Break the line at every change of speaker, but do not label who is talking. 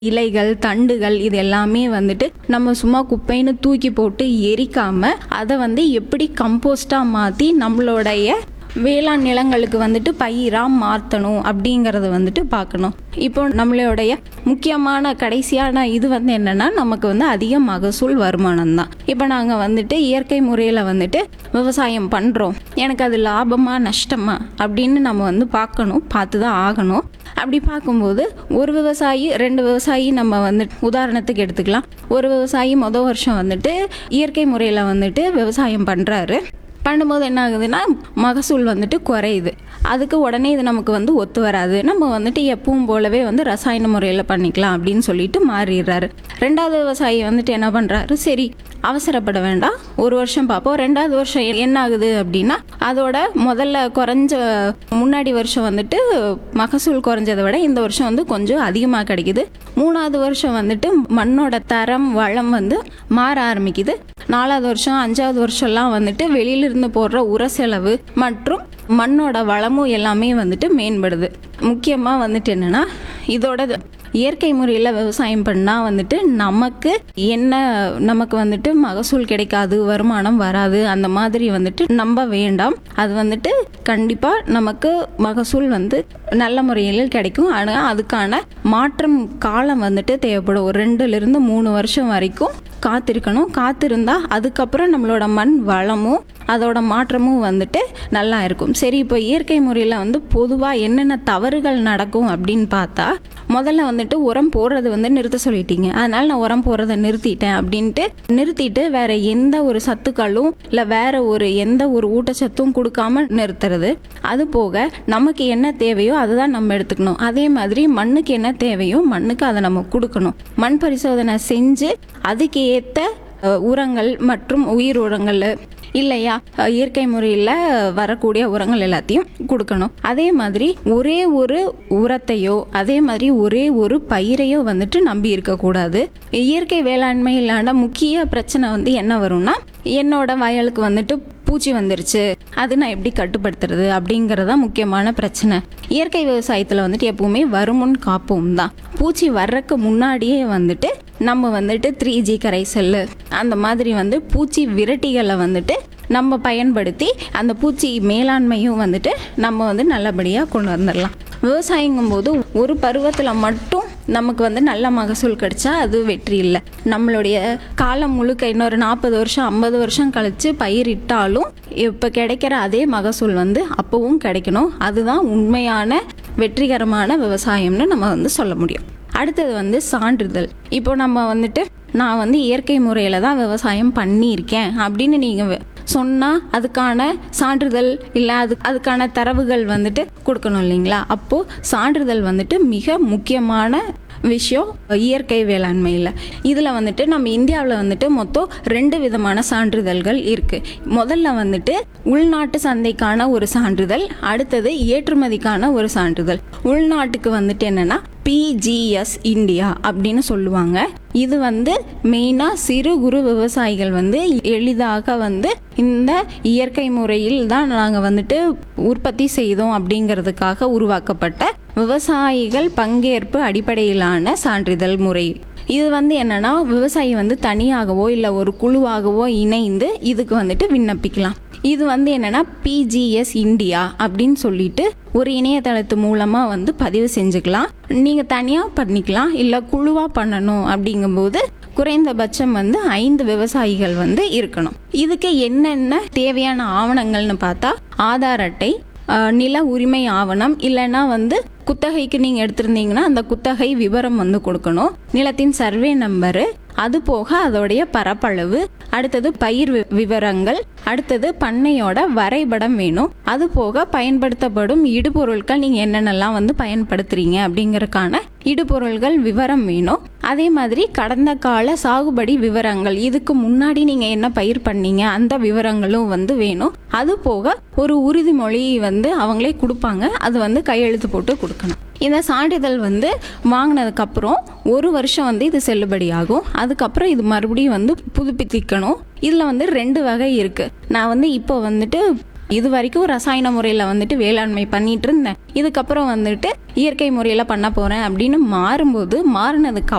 இலைகள் தண்டுகள் இது எல்லாமே வந்துட்டு நம்ம சும்மா குப்பைன்னு தூக்கி போட்டு எரிக்காம அதை வந்து எப்படி கம்போஸ்டாக மாற்றி நம்மளுடைய வேளாண் நிலங்களுக்கு வந்துட்டு பயிராக மாற்றணும் அப்படிங்கிறத வந்துட்டு பார்க்கணும் இப்போ நம்மளுடைய முக்கியமான கடைசியான இது வந்து என்னன்னா நமக்கு வந்து அதிக மகசூல் வருமானம் தான் இப்போ நாங்கள் வந்துட்டு இயற்கை முறையில் வந்துட்டு விவசாயம் பண்ணுறோம் எனக்கு அது லாபமா நஷ்டமா அப்படின்னு நம்ம வந்து பார்க்கணும் பார்த்து தான் ஆகணும் அப்படி பார்க்கும்போது ஒரு விவசாயி ரெண்டு விவசாயி நம்ம வந்து உதாரணத்துக்கு எடுத்துக்கலாம் ஒரு விவசாயி மொதல் வருஷம் வந்துட்டு இயற்கை முறையில் வந்துட்டு விவசாயம் பண்ணுறாரு பண்ணும்போது என்ன ஆகுதுன்னா மகசூல் வந்துட்டு குறையுது அதுக்கு உடனே இது நமக்கு வந்து ஒத்து வராது நம்ம வந்துட்டு எப்பவும் போலவே வந்து ரசாயன முறையில் பண்ணிக்கலாம் அப்படின்னு சொல்லிட்டு மாறிடுறாரு ரெண்டாவது விவசாயி வந்துட்டு என்ன பண்ணுறாரு சரி அவசரப்பட வேண்டாம் ஒரு வருஷம் பார்ப்போம் ரெண்டாவது வருஷம் என்ன ஆகுது அப்படின்னா அதோட முதல்ல குறைஞ்ச முன்னாடி வருஷம் வந்துட்டு மகசூல் குறைஞ்சதை விட இந்த வருஷம் வந்து கொஞ்சம் அதிகமாக கிடைக்குது மூணாவது வருஷம் வந்துட்டு மண்ணோட தரம் வளம் வந்து மாற ஆரம்பிக்குது நாலாவது வருஷம் அஞ்சாவது வருஷம்லாம் வந்துட்டு வெளியிலிருந்து போடுற உர செலவு மற்றும் மண்ணோட வளமும் எல்லாமே வந்துட்டு மேம்படுது முக்கியமாக வந்துட்டு என்னன்னா இதோட இயற்கை முறையில் விவசாயம் பண்ணால் வந்துட்டு நமக்கு என்ன நமக்கு வந்துட்டு மகசூல் கிடைக்காது வருமானம் வராது அந்த மாதிரி வந்துட்டு நம்ப வேண்டாம் அது வந்துட்டு கண்டிப்பாக நமக்கு மகசூல் வந்து நல்ல முறையில் கிடைக்கும் ஆனால் அதுக்கான மாற்றம் காலம் வந்துட்டு தேவைப்படும் ஒரு ரெண்டுலேருந்து மூணு வருஷம் வரைக்கும் காத்திருக்கணும் காத்திருந்தா அதுக்கப்புறம் நம்மளோட மண் வளமும் அதோட மாற்றமும் வந்துட்டு நல்லா இருக்கும் சரி இப்போ இயற்கை முறையில் வந்து பொதுவாக என்னென்ன தவறுகள் நடக்கும் அப்படின்னு பார்த்தா முதல்ல வந்துட்டு உரம் போடுறது வந்து நிறுத்த சொல்லிட்டீங்க அதனால நான் உரம் போடுறதை நிறுத்திட்டேன் அப்படின்ட்டு நிறுத்திட்டு வேற எந்த ஒரு சத்துக்களும் இல்லை வேற ஒரு எந்த ஒரு ஊட்டச்சத்தும் கொடுக்காம நிறுத்துறது அது போக நமக்கு என்ன தேவையோ அதை தான் நம்ம எடுத்துக்கணும் அதே மாதிரி மண்ணுக்கு என்ன தேவையோ மண்ணுக்கு அதை நம்ம கொடுக்கணும் மண் பரிசோதனை செஞ்சு அதுக்கு ஏற்ற அஹ், உரங்கள் மற்றும் உயிர் உரங்கள் இல்லையா அஹ், இயற்கை முறையில் வரக்கூடிய உரங்கள் எல்லாத்தையும் கொடுக்கணும் அதே மாதிரி ஒரே ஒரு உரத்தையோ அதே மாதிரி ஒரே ஒரு பயிரையோ வந்துட்டு நம்பி இருக்கக்கூடாது இயற்கை வேளாண்மையிலான முக்கிய பிரச்சனை வந்து என்ன வரும்னா என்னோட வயலுக்கு வந்துட்டு பூச்சி வந்துருச்சு அது நான் எப்படி கட்டுப்படுத்துறது அப்படிங்கிறதா முக்கியமான பிரச்சனை இயற்கை விவசாயத்தில் வந்துட்டு எப்பவுமே வருமுன் காப்போம் தான் பூச்சி வர்றதுக்கு முன்னாடியே வந்துட்டு நம்ம வந்துட்டு த்ரீ ஜி கரைசல் அந்த மாதிரி வந்து பூச்சி விரட்டிகளை வந்துட்டு நம்ம பயன்படுத்தி அந்த பூச்சி மேலாண்மையும் வந்துட்டு நம்ம வந்து நல்லபடியாக கொண்டு வந்துடலாம் விவசாயங்கும்போது ஒரு பருவத்தில் மட்டும் நமக்கு வந்து நல்ல மகசூல் கிடைச்சா அது வெற்றி இல்லை நம்மளுடைய காலம் முழுக்க இன்னொரு நாற்பது வருஷம் ஐம்பது வருஷம் கழித்து பயிரிட்டாலும் இப்போ கிடைக்கிற அதே மகசூல் வந்து அப்போவும் கிடைக்கணும் அதுதான் உண்மையான வெற்றிகரமான விவசாயம்னு நம்ம வந்து சொல்ல முடியும் அடுத்தது வந்து சான்றிதழ் இப்போ நம்ம வந்துட்டு நான் வந்து இயற்கை முறையில் தான் விவசாயம் பண்ணியிருக்கேன் அப்படின்னு நீங்கள் சொன்னால் அதுக்கான சான்றிதழ் இல்லை அது அதுக்கான தரவுகள் வந்துட்டு கொடுக்கணும் இல்லைங்களா அப்போது சான்றிதழ் வந்துட்டு மிக முக்கியமான விஷயம் இயற்கை வேளாண்மையில் இதில் வந்துட்டு நம்ம இந்தியாவில் வந்துட்டு மொத்தம் ரெண்டு விதமான சான்றிதழ்கள் இருக்குது முதல்ல வந்துட்டு உள்நாட்டு சந்தைக்கான ஒரு சான்றிதழ் அடுத்தது ஏற்றுமதிக்கான ஒரு சான்றிதழ் உள்நாட்டுக்கு வந்துட்டு என்னென்னா பிஜிஎஸ் இந்தியா அப்படின்னு சொல்லுவாங்க இது வந்து மெயினாக சிறு குறு விவசாயிகள் வந்து எளிதாக வந்து இந்த இயற்கை முறையில் தான் நாங்கள் வந்துட்டு உற்பத்தி செய்தோம் அப்படிங்கிறதுக்காக உருவாக்கப்பட்ட விவசாயிகள் பங்கேற்பு அடிப்படையிலான சான்றிதழ் முறை இது வந்து என்னன்னா விவசாயி வந்து தனியாகவோ இல்லை ஒரு குழுவாகவோ இணைந்து இதுக்கு வந்துட்டு விண்ணப்பிக்கலாம் இது வந்து என்னன்னா பிஜிஎஸ் இந்தியா அப்படின்னு சொல்லிட்டு ஒரு இணையதளத்து மூலமாக வந்து பதிவு செஞ்சுக்கலாம் நீங்கள் தனியாக பண்ணிக்கலாம் இல்லை குழுவாக பண்ணணும் அப்படிங்கும்போது குறைந்தபட்சம் வந்து ஐந்து விவசாயிகள் வந்து இருக்கணும் இதுக்கு என்னென்ன தேவையான ஆவணங்கள்னு பார்த்தா ஆதார் அட்டை அஹ், நில உரிமை ஆவணம் இல்லைன்னா வந்து குத்தகைக்கு நீங்கள் எடுத்திருந்தீங்கன்னா அந்த குத்தகை விவரம் வந்து கொடுக்கணும் நிலத்தின் சர்வே நம்பரு அது போக அதோடைய பரப்பளவு அடுத்தது பயிர் வி- விவரங்கள் அடுத்தது பண்ணையோட வரைபடம் வேணும் அது போக பயன்படுத்தப்படும் இடுபொருட்கள் நீங்கள் என்னென்னலாம் வந்து பயன்படுத்துறீங்க அப்படிங்கறதுக்கான இடுபொருள்கள் விவரம் வேணும் அதே மாதிரி கடந்த கால சாகுபடி விவரங்கள் இதுக்கு முன்னாடி நீங்கள் என்ன பயிர் பண்ணீங்க அந்த விவரங்களும் வந்து வேணும் அது போக ஒரு உறுதிமொழி வந்து அவங்களே கொடுப்பாங்க அது வந்து கையெழுத்து போட்டு கொடுக்கணும் இந்த சான்றிதழ் வந்து வாங்கினதுக்கப்புறம் ஒரு வருஷம் வந்து இது செல்லுபடியாகும் அதுக்கப்புறம் இது மறுபடியும் வந்து புதுப்பித்திக்கணும் இதில் வந்து ரெண்டு வகை இருக்குது நான் வந்து இப்போ வந்துட்டு இது வரைக்கும் ரசாயன முறையில் வந்துட்டு வேளாண்மை பண்ணிட்டு இருந்தேன் இதுக்கப்புறம் வந்துட்டு இயற்கை முறையில் பண்ண போகிறேன் அப்படின்னு மாறும்போது மாறினதுக்கு